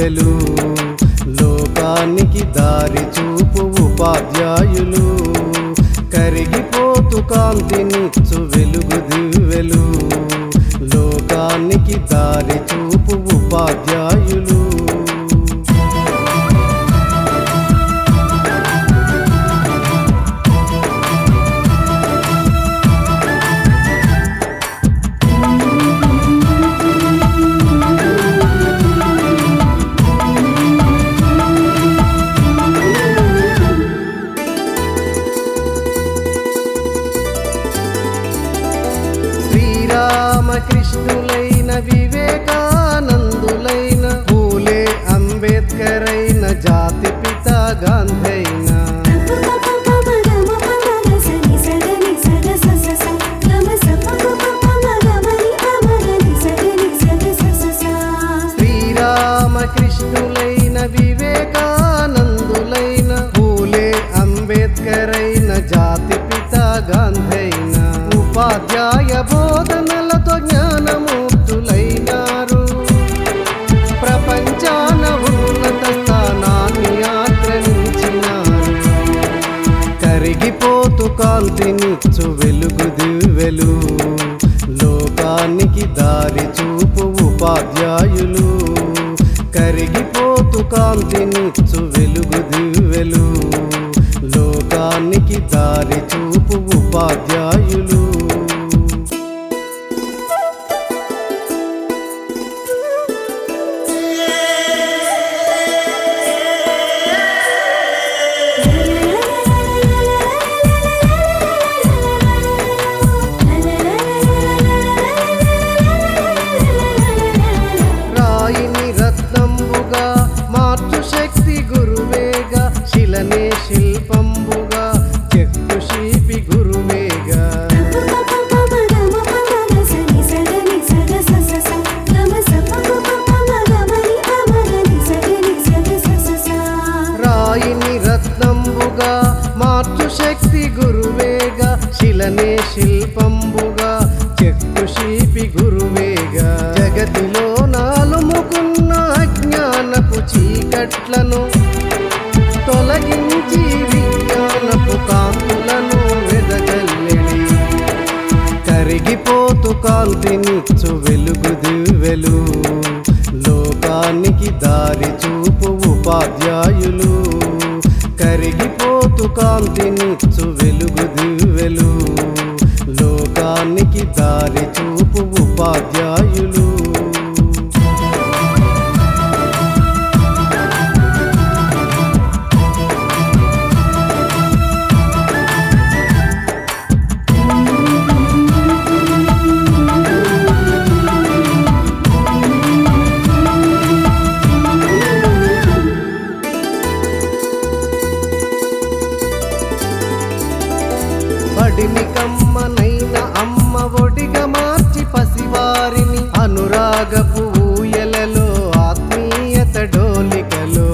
దివ్వెలు లోకానికి దారి చూపు ఉపాధ్యాయులు కరిగిపోతు కాంతినిచ్చు వెలుగు దివ్వెలు లోకానికి దారి చూపు ఉపాధ్యాయులు శ్రీరామకృష్ణులైన వివేకానందులైన పూలే అంబేద్కర్ అయిన జాతి పిత గాంధైన శ్రీరామకృష్ణులైన వివేకానందులైన పూలే అంబేద్కర్ అయిన జాతి పిత గాంధైన ఉపాధ్యాయ బోధనలతో జ్ఞానమూర్తులైనారు ప్రపంచాన ఉన్నత స్థానాన్ని ఆక్రమించినారు కరిగిపోతు కాంతినిచ్చు వెలుగు దివ్వెలు లోకానికి దారి చూపు ఉపాధ్యాయులు కరిగిపోతు కాంతినిచ్చు వెలుగు దివ్వెలు లోకానికి దారి చూపు ఉపాధ్యాయులు రాయిని రత్నంబుగా మార్చు శక్తి గురువేగా శిలనే శిల్పంబుగా చెక్కు శిల్పి గురువేగా రాయిని రత్నంబుగా మార్చు శక్తి గురువేగా శిలనే శిల్పంబుగా చెక్కు శిల్పి గురువేగా జగతిలో నాలుముకున్న అజ్ఞానపు చీకట్లను తొలగించి విజ్ఞానపు కాంతులను వెదగల్లెడి కరిగిపోతు కాంతినిచ్చు వెలుగు దివ్వెలు లోకానికి దారి చూపు ఉపాధ్యాయులు కరిగిపోతు కాంతినిచ్చు వెలుగు దివ్వెలు లోకానికి దారి చూపు ఉపాధ్యాయులు బడిని కమ్మనైన అమ్మ ఒడిగా మార్చి పసివారిని అనురాగపు ఊయలలో ఆత్మీయత డోలికలో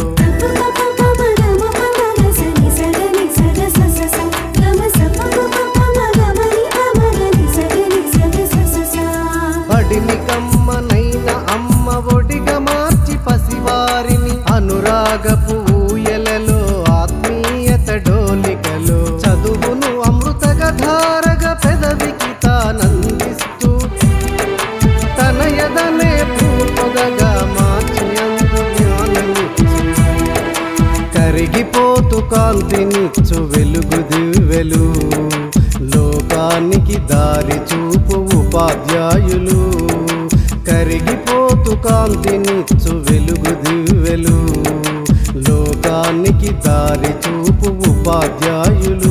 బడిని కమ్మనైన అమ్మ ఒడిగా మార్చి పసివారిని అనురాగపు ఊయలలో ఆత్మీయత డోలికలో చదువును అమృతగా ధారగా పెదవికి తానందిస్తూ తన ఎదనే పూపొగగా మార్చి అందు జ్ఞానమిచ్చి కరిగిపోతు కాంతినిచ్చు వెలుగు దివ్వెలు లోకానికి దారి చూపు ఉపాధ్యాయులు కరిగిపోతు కాంతినిచ్చు వెలుగు దివ్వెలు లోకానికి దారి చూపు ఉపాధ్యాయులు